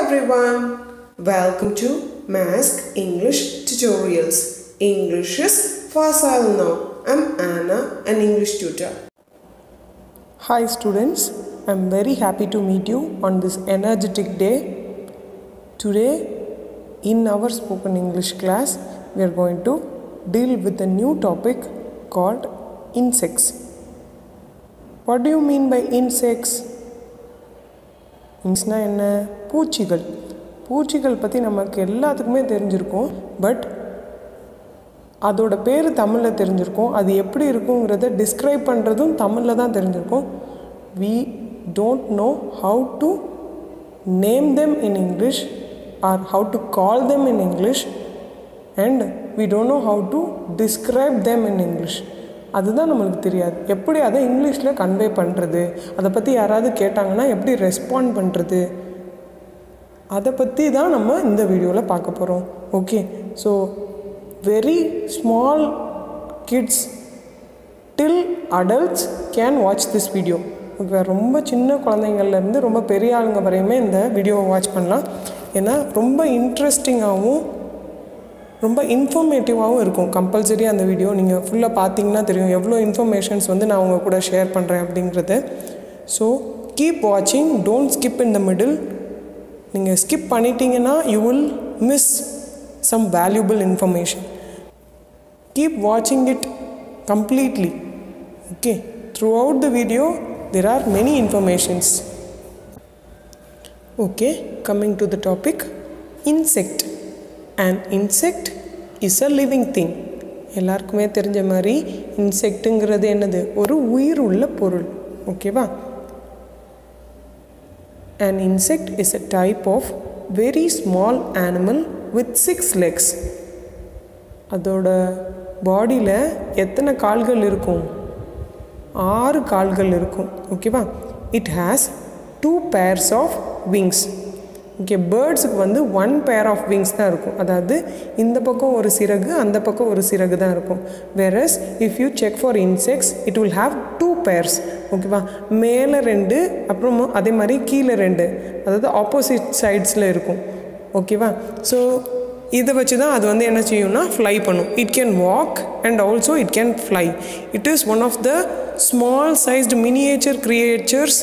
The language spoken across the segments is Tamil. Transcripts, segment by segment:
everyone. Welcome to Mask English Tutorials. English is facile now. I'm Anna, an English tutor. Hi students, I'm very happy to meet you on this energetic day. Today, in our spoken English class, we are going to deal with a new topic called insects. What do you mean by insects? இன்ஸ்னா என்ன பூச்சிகள் பூச்சிகள் பற்றி நமக்கு எல்லாத்துக்குமே தெரிஞ்சிருக்கும் பட் அதோட பேர் தமிழில் தெரிஞ்சிருக்கும் அது எப்படி இருக்குங்கிறத டிஸ்கிரைப் பண்ணுறதும் தமிழில் தான் தெரிஞ்சிருக்கும் we don't know how to name them in English or how to call them in English and we don't know how to describe them in English அதுதான் நம்மளுக்கு தெரியாது எப்படி அதை இங்கிலீஷில் கன்வே பண்ணுறது அதை பற்றி யாராவது கேட்டாங்கன்னா எப்படி ரெஸ்பாண்ட் பண்ணுறது அதை பற்றி தான் நம்ம இந்த வீடியோவில் பார்க்க போகிறோம் okay so very small kids till adults can watch this video okay ரொம்ப சின்ன குழந்தைங்கள்லேருந்து ரொம்ப பெரிய ஆளுங்க வரையுமே இந்த வீடியோவை வாட்ச் பண்ணலாம் ஏன்னா ரொம்ப இன்ட்ரெஸ்டிங்காகவும் ரொம்ப இன்ஃபர்மேட்டிவாகவும் இருக்கும் கம்பல்சரி அந்த வீடியோ நீங்கள் ஃபுல்லாக பார்த்தீங்கன்னா தெரியும் எவ்வளோ இன்ஃபர்மேஷன்ஸ் வந்து நான் உங்கள் கூட ஷேர் பண்ணுறேன் அப்படிங்கிறது ஸோ கீப் வாட்சிங் don't skip in the middle நீங்கள் ஸ்கிப் பண்ணிட்டீங்கன்னா you will miss some valuable information keep வாட்சிங் it completely okay throughout the video there are many informations okay coming to the topic insect and insect is a living thing எல்லாருக்குமே தெரிஞ்ச மாதிரி இன்செக்ட்டுங்கிறது என்னது ஒரு உயிர் உள்ள பொருள் ஓகேவா and insect is a type of very small animal with six legs அதோட பாடியில் எத்தனை கால்கள் இருக்கும் ஆறு கால்கள் இருக்கும் ஓகேவா it has two pairs of wings okay பேர்ட்ஸுக்கு வந்து ஒன் பேர் ஆஃப் விங்ஸ் தான் இருக்கும் அதாவது இந்த பக்கம் ஒரு சிறகு அந்த பக்கம் ஒரு சிறகு தான் இருக்கும் whereas if you check for insects it will have two pairs ஓகேவா மேலே ரெண்டு அப்புறம் அதே மாதிரி கீழே ரெண்டு அதாவது ஆப்போசிட் சைட்ஸில் இருக்கும் ஓகேவா ஸோ இதை வச்சு தான் அது வந்து என்ன செய்யும்னா ஃப்ளை பண்ணும் it can walk and also it can fly it is one of the small sized miniature creatures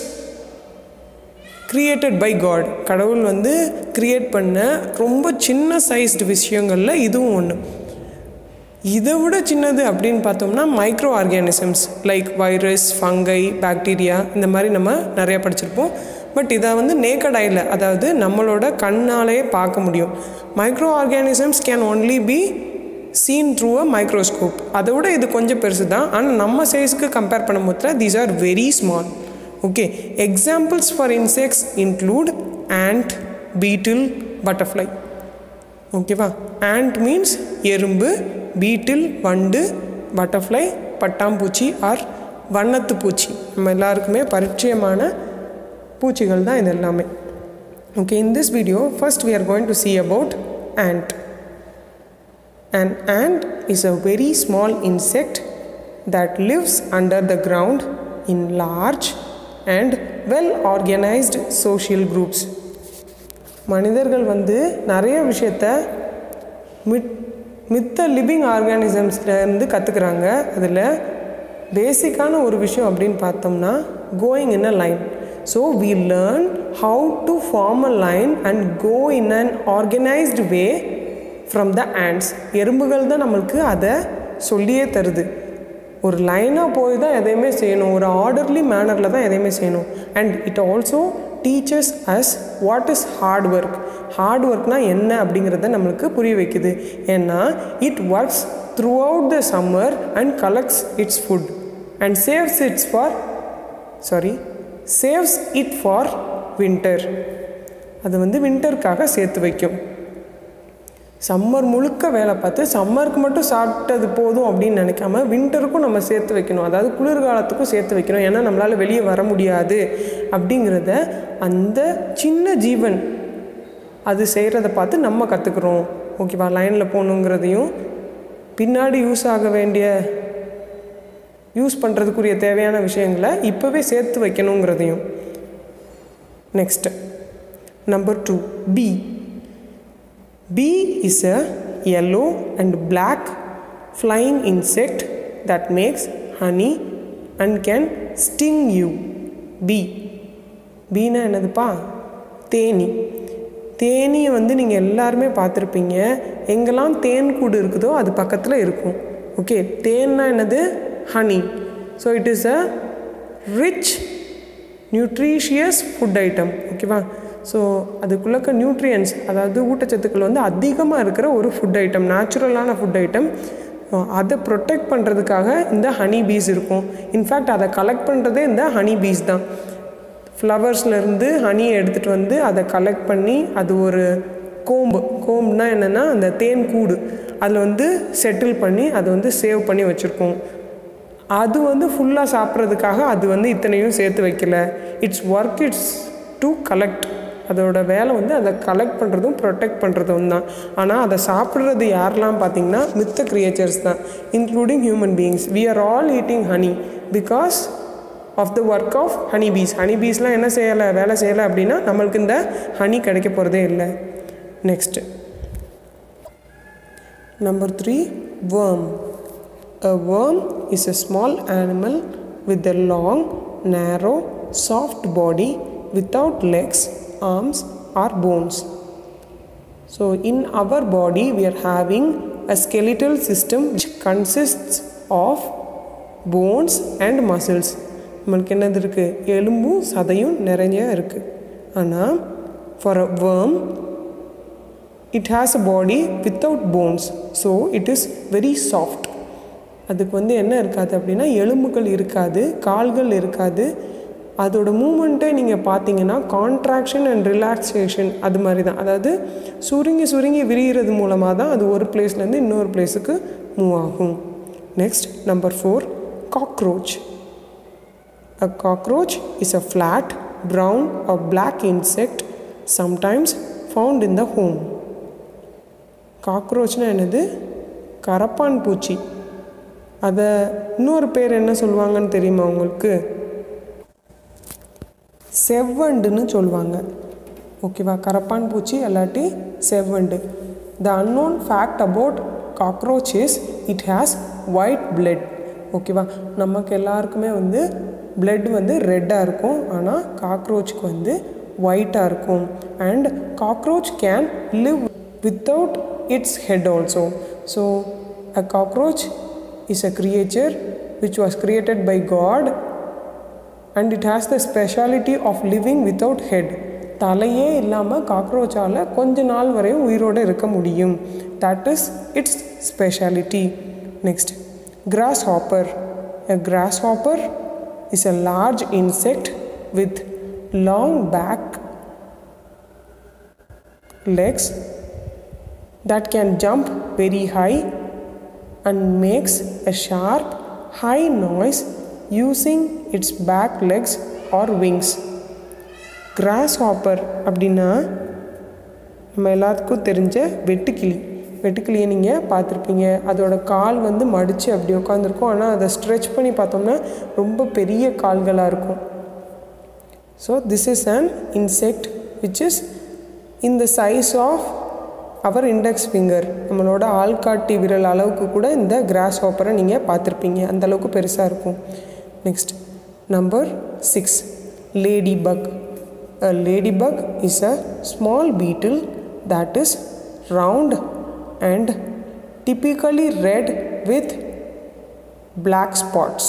created by God கடவுள் வந்து கிரியேட் பண்ண ரொம்ப சின்ன சைஸ்டு விஷயங்களில் இதுவும் ஒன்று இதை விட சின்னது அப்படின்னு பார்த்தோம்னா micro organisms like virus fungi bacteria இந்த மாதிரி நம்ம நிறையா படிச்சிருப்போம் பட் இதை வந்து நேக்கட் ஐயில் அதாவது நம்மளோட கண்ணாலே பார்க்க முடியும் micro organisms can only be seen through a microscope அதை விட இது கொஞ்சம் பெருசு தான் ஆனால் நம்ம சைஸுக்கு கம்பேர் பண்ணும்போது these are very small okay examples for insects include ant beetle butterfly ஓகேவா ஆண்ட் மீன்ஸ் எறும்பு பீட்டில் வண்டு பட்டர்ஃப்ளை பட்டாம்பூச்சி ஆர் வண்ணத்து பூச்சி நம்ம எல்லாருக்குமே பரிச்சயமான பூச்சிகள் தான் இது எல்லாமே okay in this video first we are going to see about ant an ant is a very small insect that lives under the ground in large and well organized social groups மனிதர்கள் வந்து நிறைய விஷயத்த மிட் மித்த லிவிங் ஆர்கானிசம்ஸ்லேருந்து கற்றுக்குறாங்க அதில் பேசிக்கான ஒரு விஷயம் அப்படின்னு பார்த்தோம்னா going in a line so we learn how to form a line and go in an organised way from the ants எறும்புகள் தான் நம்மளுக்கு அதை சொல்லியே தருது ஒரு லைனாக போய் தான் எதையுமே செய்யணும் ஒரு ஆர்டர்லி மேனரில் தான் எதையுமே செய்யணும் and it also teaches us what is hard work hard ஒர்க்னால் என்ன அப்படிங்கிறத நம்மளுக்கு புரிய வைக்குது ஏன்னா it works throughout the summer and collects its food and saves its for sorry saves it for winter அது வந்து வின்டருக்காக சேர்த்து வைக்கும் சம்மர் முழுக்க வேலை பார்த்து சம்மருக்கு மட்டும் சாப்பிட்டது போதும் அப்படின்னு நினைக்காம வின்டருக்கும் நம்ம சேர்த்து வைக்கணும் அதாவது குளிர்காலத்துக்கும் சேர்த்து வைக்கணும் ஏன்னா நம்மளால் வெளியே வர முடியாது அப்படிங்கிறத அந்த சின்ன ஜீவன் அது செய்கிறத பார்த்து நம்ம கற்றுக்குறோம் ஓகேவா லைனில் போகணுங்கிறதையும் பின்னாடி யூஸ் ஆக வேண்டிய யூஸ் பண்ணுறதுக்குரிய தேவையான விஷயங்களை இப்போவே சேர்த்து வைக்கணுங்கிறதையும் next number two bee Bee is a yellow and black flying insect that makes honey and can sting you. Bee. பீனா என்னதுப்பா தேனி தேனியை வந்து நீங்கள் எல்லாருமே பார்த்துருப்பீங்க எங்கெல்லாம் தேன் கூடு இருக்குதோ அது பக்கத்தில் இருக்கும் ஓகே தேன்னா என்னது honey so it is a rich nutritious food item ஓகேவா ஸோ அதுக்குள்ளக்க நியூட்ரியன்ஸ் அதாவது ஊட்டச்சத்துக்கள் வந்து அதிகமாக இருக்கிற ஒரு ஃபுட் ஐட்டம் நேச்சுரலான ஃபுட் ஐட்டம் அதை ப்ரொடெக்ட் பண்ணுறதுக்காக இந்த ஹனி பீஸ் இருக்கும் இன்ஃபேக்ட் அதை கலெக்ட் பண்ணுறதே இந்த ஹனி பீஸ் தான் ஃப்ளவர்ஸ்லேருந்து ஹனியை எடுத்துகிட்டு வந்து அதை கலெக்ட் பண்ணி அது ஒரு கோம்பு கோம்புனா என்னென்னா அந்த தேன் கூடு அதில் வந்து செட்டில் பண்ணி அதை வந்து சேவ் பண்ணி வச்சுருக்கோம் அது வந்து ஃபுல்லாக சாப்பிட்றதுக்காக அது வந்து இத்தனையும் சேர்த்து வைக்கல its work it's to collect அதோட வேலை வந்து அதை கலெக்ட் பண்ணுறதும் ப்ரொடெக்ட் பண்ணுறதும் தான் ஆனால் அதை சாப்பிட்றது யாரெல்லாம் பார்த்தீங்கன்னா மித்த கிரியேச்சர்ஸ் தான் including human beings we are all eating honey because of the work of honey bees honey பீஸ்லாம் என்ன செய்யலை வேலை செய்யலை அப்படின்னா நம்மளுக்கு இந்த ஹனி கிடைக்க போகிறதே இல்லை next number three worm A worm is a small animal with a long, narrow, soft body without legs, arms, or bones. So, in our body, we are having a skeletal system which consists of bones and muscles. நம்மளுக்கு என்னது இருக்குது எலும்பும் சதையும் நிறைய இருக்குது ஆனால் for a worm it has a body without bones so it is very soft அதுக்கு வந்து என்ன இருக்காது அப்படின்னா எலும்புகள் இருக்காது கால்கள் இருக்காது அதோட மூமெண்ட்டே நீங்கள் பார்த்தீங்கன்னா கான்ட்ராக்ஷன் அண்ட் ரிலாக்ஸேஷன் அது மாதிரி தான் அதாவது சுருங்கி சுருங்கி விரிகிறது மூலமாக தான் அது ஒரு பிளேஸ்லேருந்து இன்னொரு பிளேஸுக்கு மூவ் ஆகும் next number four cockroach A cockroach is a flat, brown or black insect sometimes found in the home. காக்ரோச்னா என்னது கரப்பான் பூச்சி அதை இன்னொரு பேர் என்ன சொல்லுவாங்கன்னு தெரியுமா உங்களுக்கு செவ்வண்டுன்னு சொல்லுவாங்க ஓகேவா கரப்பான் பூச்சி இல்லாட்டி செவ்வண்டு the unknown fact about cockroach is it has white blood ஓகேவா நமக்கு எல்லாருக்குமே வந்து பிளட் வந்து ரெட்டாக இருக்கும் ஆனால் காக்ரோச்சுக்கு வந்து ஒயிட்டாக இருக்கும் and cockroach can live without its head also so a cockroach is a creature which was created by God and it has the speciality of living without head தலையே இல்லாமல் காக்ரோச்சால் கொஞ்ச நாள் வரையும் உயிரோடு இருக்க முடியும் that is its speciality next grasshopper a grasshopper is a large insect with long back legs that can jump very high and makes a sharp high noise using its back legs or wings grasshopper அப்படின்னா நம்ம எல்லாத்துக்கும் தெரிஞ்ச வெட்டுக்கிளி வெட்டுக்கிளியை நீங்கள் பார்த்துருப்பீங்க அதோட கால் வந்து மடித்து அப்படி உட்காந்துருக்கும் ஆனால் அதை ஸ்ட்ரெச் பண்ணி பார்த்தோம்னா ரொம்ப பெரிய கால்களாக இருக்கும் so this is an insect which is in the size of our index finger நம்மளோட ஆள்காட்டி விரல் அளவுக்கு கூட இந்த கிராஸ் ஹாப்பரை நீங்கள் பார்த்துருப்பீங்க அந்தளவுக்கு பெருசாக இருக்கும் next number six ladybug A ladybug is a small beetle that is round and typically red with black spots.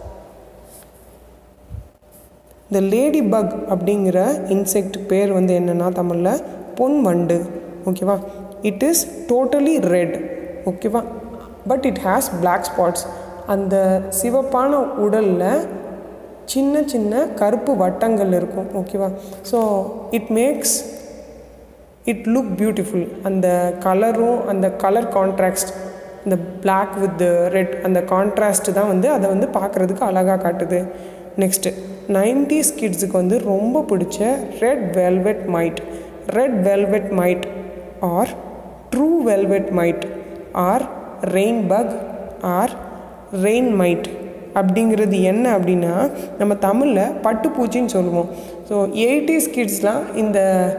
இந்த லேடி பக் அப்படிங்கிற இன்செக்ட் பேர் வந்து என்னென்னா தமிழில் பொன் வண்டு ஓகேவா இட் இஸ் டோட்டலி ரெட் ஓகேவா but it has black spots அந்த சிவப்பான உடலில் சின்ன சின்ன கருப்பு வட்டங்கள் இருக்கும் ஓகேவா so it makes it look beautiful அந்த கலரும் அந்த கலர் கான்ட்ராஸ்ட் இந்த பிளாக் வித் ரெட் அந்த கான்ட்ராஸ்ட் தான் வந்து அதை வந்து பார்க்குறதுக்கு அழகாக காட்டுது நெக்ஸ்ட்டு நைன்டிஸ் கிட்ஸுக்கு வந்து ரொம்ப பிடிச்ச red velvet mite red velvet mite or true velvet mite or rain bug or rain mite அப்படிங்கிறது என்ன அப்படின்னா நம்ம தமிழில் பட்டுப்பூச்சின்னு சொல்லுவோம் ஸோ எயிட்டிஸ் கிட்ஸ்லாம் இந்த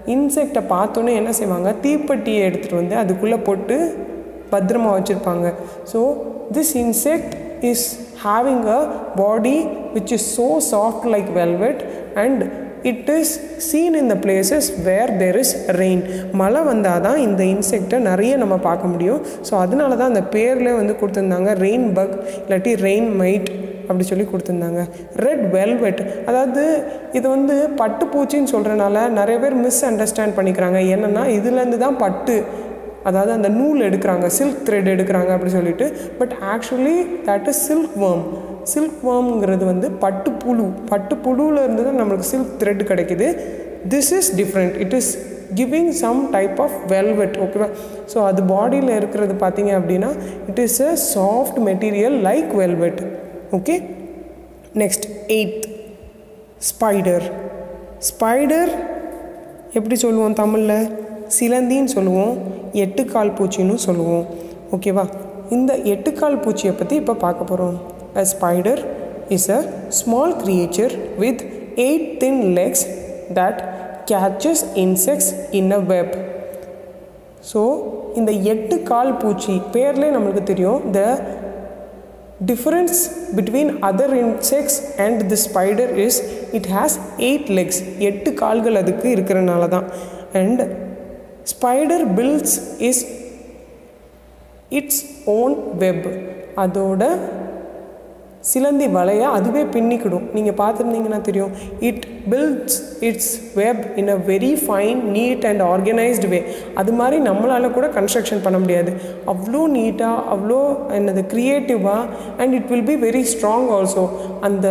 இன்செக்டை பார்த்தோன்னே என்ன செய்வாங்க தீப்பெட்டியை எடுத்துகிட்டு வந்து அதுக்குள்ளே போட்டு பத்திரமா வச்சுருப்பாங்க so this insect is having a body which is so soft like velvet and it is seen in the places where there is rain மழை வந்தால் தான் இந்த இன்செக்டை நிறைய நம்ம பார்க்க முடியும் ஸோ அதனால தான் அந்த பேரில் வந்து கொடுத்துருந்தாங்க ரெயின் பக் இல்லாட்டி ரெயின் மைட் அப்படி சொல்லி கொடுத்துருந்தாங்க ரெட் வெல்வெட் அதாவது இது வந்து பட்டுப்பூச்சின்னு சொல்கிறனால நிறைய பேர் மிஸ் அண்டர்ஸ்டாண்ட் பண்ணிக்கிறாங்க என்னென்னா இதுலேருந்து தான் பட்டு அதாவது அந்த நூல் எடுக்கிறாங்க சில்க் த்ரெட் எடுக்கிறாங்க அப்படி சொல்லிட்டு but actually that is silkworm silk வேர்ம்ங்கிறது வந்து பட்டு புழு பட்டு புழுவில் இருந்து தான் நம்மளுக்கு சில்க் த்ரெட் கிடைக்குது this is different it is giving some type of velvet ஓகேவா ஸோ அது பாடியில் இருக்கிறது பார்த்தீங்க அப்படின்னா it is a soft material like velvet okay next eighth spider spider எப்படி சொல்லுவோம் தமிழில் சிலந்தின்னு சொல்லுவோம் எட்டுக்கால் பூச்சின்னு சொல்லுவோம் ஓகேவா இந்த எட்டுக்கால் பூச்சியை பற்றி இப்போ பார்க்க போகிறோம் a spider is a small creature with eight thin legs that catches insects in a web so இந்த எட்டு கால் பூச்சி பேர்லேயே நம்மளுக்கு தெரியும் த difference between other insects and the spider is it has eight legs எட்டு கால்கள் அதுக்கு இருக்கிறனால தான் and spider builds is its own web அதோட சிலந்தி வலையை அதுவே பின்னிக்கிடும் நீங்கள் பார்த்துருந்தீங்கன்னா தெரியும் it builds its web in a very fine neat and organised way அது மாதிரி நம்மளால் கூட கன்ஸ்ட்ரக்ஷன் பண்ண முடியாது அவ்வளோ நீட்டாக அவ்வளோ என்னது க்ரியேட்டிவாக and it will be very strong also அந்த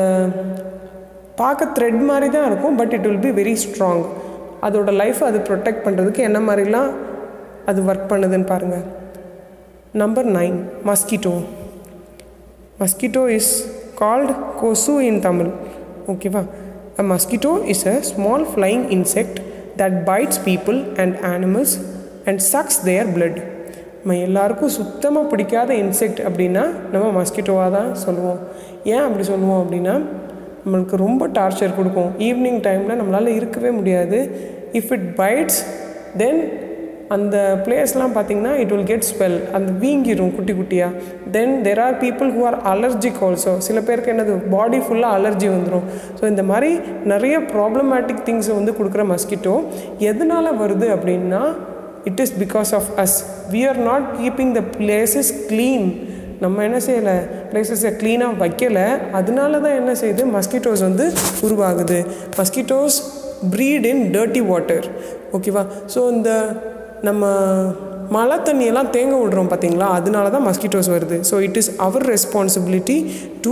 பார்க்க த்ரெட் மாதிரி தான் இருக்கும் but it will be very strong அதோட லைஃப்பை அது ப்ரொடெக்ட் பண்ணுறதுக்கு என்ன மாதிரிலாம் அது ஒர்க் பண்ணுதுன்னு பாருங்கள் number nine mosquito mosquito is called kosu in tamil ஓகேவா a mosquito is a small flying insect that bites people and animals and sucks their blood நம்ம எல்லாருக்கும் சுத்தமாக பிடிக்காத இன்செக்ட் அப்படின்னா நம்ம மஸ்கிட்டோவாக தான் சொல்லுவோம் ஏன் அப்படி சொல்லுவோம் அப்படின்னா நம்மளுக்கு ரொம்ப டார்ச்சர் கொடுக்கும் ஈவினிங் டைமில் நம்மளால் இருக்கவே முடியாது இஃப் இட் பைட்ஸ் தென் அந்த பிளேஸ்லாம் பார்த்தீங்கன்னா இட் வில் கெட் ஸ்வெல் அந்த வீங்கிரும் குட்டி குட்டியாக then there are people who are allergic also சில பேருக்கு என்னது பாடி ஃபுல்லாக அலர்ஜி வந்துடும் ஸோ இந்த மாதிரி நிறைய ப்ராப்ளமேட்டிக் திங்ஸை வந்து கொடுக்குற மஸ்கிட்டோ எதனால் வருது அப்படின்னா it is because of as we are not keeping the places clean நம்ம என்ன செய்யலை பிளேசஸை க்ளீனாக வைக்கலை அதனால தான் என்ன செய்யுது மஸ்கிட்டோஸ் வந்து உருவாகுது mosquitoes breed in dirty water ஓகேவா ஸோ இந்த நம்ம மழை தண்ணியெல்லாம் தேங்க விடுறோம் பார்த்தீங்களா அதனால தான் மஸ்கிட்டோஸ் வருது so it is our responsibility to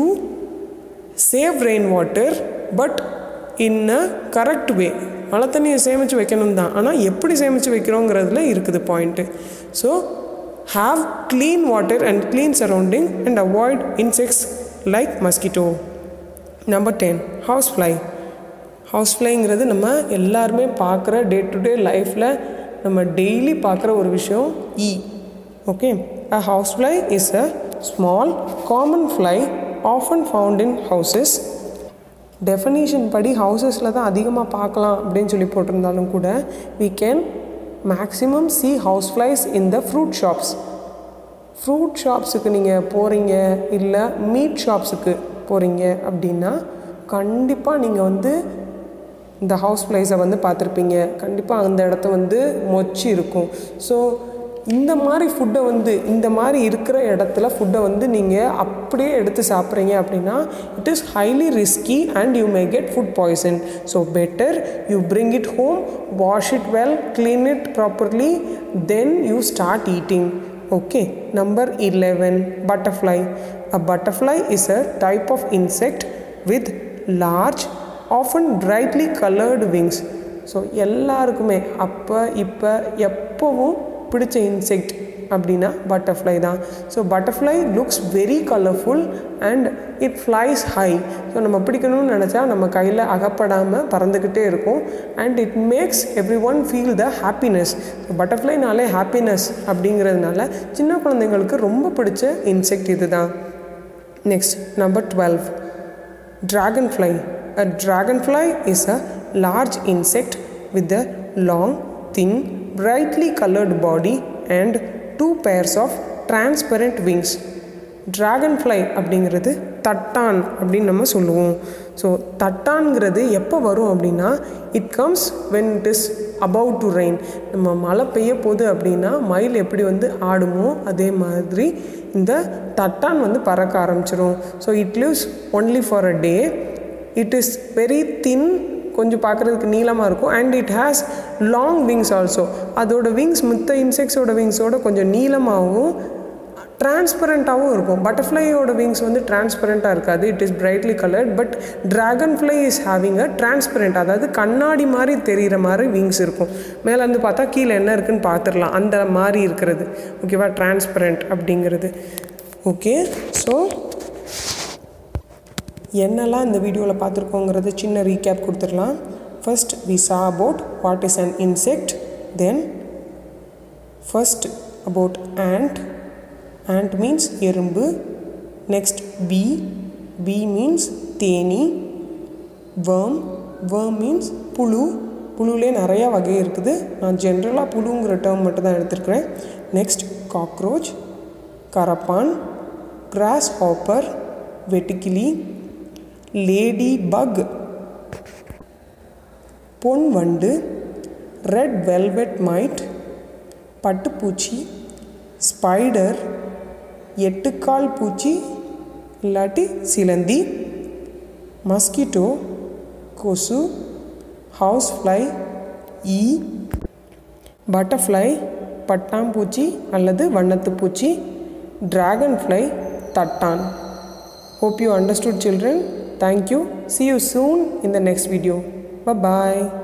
save rain water but in a correct way மழை தண்ணியை சேமித்து வைக்கணும் தான் ஆனால் எப்படி சேமித்து வைக்கிறோங்கிறதுல இருக்குது point so have clean water and clean surrounding and avoid insects like mosquito number ten house fly house ஃப்ளைங்கிறது நம்ம எல்லாருமே பார்க்குற டே டு டே லைஃப்பில் நம்ம டெய்லி பார்க்குற ஒரு விஷயம் ஈ okay a house fly is a small common fly often found in houses definition படி ஹவுசஸில் தான் அதிகமாக பார்க்கலாம் அப்படின்னு சொல்லி போட்டிருந்தாலும் கூட we can maximum see house flies in the fruit shops fruit ஷாப்ஸுக்கு நீங்கள் போகிறீங்க இல்லை மீட் ஷாப்ஸுக்கு போகிறீங்க அப்படின்னா கண்டிப்பாக நீங்கள் வந்து இந்த ஹவுஸ் ஃப்ளைஸை வந்து பார்த்துருப்பீங்க கண்டிப்பாக அந்த இடத்த வந்து மொச்சி இருக்கும் ஸோ இந்த மாதிரி ஃபுட்டை வந்து இந்த மாதிரி இருக்கிற இடத்துல ஃபுட்டை வந்து நீங்கள் அப்படியே எடுத்து சாப்பிட்றீங்க அப்படின்னா it is highly risky and you may get food poison so better you bring it home wash it well clean it properly then you start eating okay number 11 butterfly a butterfly is a type of insect with large often brightly colored wings so எல்லாருக்குமே அப்போ இப்போ எப்போவும் பிடிச்ச இன்செக்ட் அப்படின்னா பட்டர்ஃப்ளை தான் so butterfly looks very colourful and it flies high so நம்ம பிடிக்கணும்னு நினச்சா நம்ம கையில் அகப்படாமல் பறந்துக்கிட்டே இருக்கும் and it makes everyone feel the happiness so பட்டர்ஃப்ளைனாலே ஹாப்பினஸ் அப்படிங்கிறதுனால சின்ன குழந்தைங்களுக்கு ரொம்ப பிடிச்ச இன்செக்ட் இது தான் next number twelve dragonfly a dragonfly is a large insect with a long, thin, brightly colored body and two pairs of transparent wings. Dragonfly அப்படிங்கிறது தட்டான் அப்படின்னு நம்ம சொல்லுவோம் ஸோ தட்டான்ங்கிறது எப்போ வரும் அப்படின்னா it comes when it is about to rain நம்ம மழை பெய்ய போகுது அப்படின்னா மயில் எப்படி வந்து ஆடுமோ அதே மாதிரி இந்த தட்டான் வந்து பறக்க ஆரம்பிச்சிரும் so it lives only for a day it is very thin கொஞ்சம் பார்க்குறதுக்கு நீளமாக இருக்கும் and it has long wings also அதோட விங்ஸ் மித்த இன்செக்ட்ஸோட விங்ஸோட கொஞ்சம் நீளமாகவும் டிரான்ஸ்பரண்ட்டாகவும் இருக்கும் பட்டர்ஃப்ளையோட விங்ஸ் வந்து டிரான்ஸ்பரண்ட்டாக இருக்காது it is brightly coloured but dragonfly is having a transparent அதாவது கண்ணாடி மாதிரி தெரிகிற மாதிரி விங்ஸ் இருக்கும் மேலேருந்து பார்த்தா கீழே என்ன இருக்குன்னு பார்த்துடலாம் அந்த மாதிரி இருக்கிறது ஓகேவா டிரான்ஸ்பரண்ட் அப்படிங்கிறது ஓகே ஸோ என்னெல்லாம் இந்த வீடியோவில் பார்த்துருக்கோங்கிறது சின்ன ரீகேப் கொடுத்துடலாம் first we saw about what is an insect then first about ant ant means எறும்பு நெக்ஸ்ட் பி பி மீன்ஸ் தேனி worm worm மீன்ஸ் புழு புழுலே நிறையா வகை இருக்குது நான் ஜென்ரலாக புழுங்கிற டேர்ம் மட்டும் தான் எடுத்திருக்கிறேன் நெக்ஸ்ட் காக்ரோச் கரப்பான் கிராஸ் ஹாப்பர் வெட்டுக்கிளி லேடி பக் பொன் வண்டு ரெட் வெல்வெட் மைட் பட்டுப்பூச்சி ஸ்பைடர் எட்டுக்கால் பூச்சி இல்லாட்டி சிலந்தி மஸ்கிட்டோ கொசு ஹவுஸ் ஃப்ளை ஈ பட்டர்ஃப்ளை பட்டாம்பூச்சி அல்லது வண்ணத்துப்பூச்சி டிராகன் ஃப்ளை தட்டான் Hope you understood children. Thank you. See you soon in the next video. Bye bye.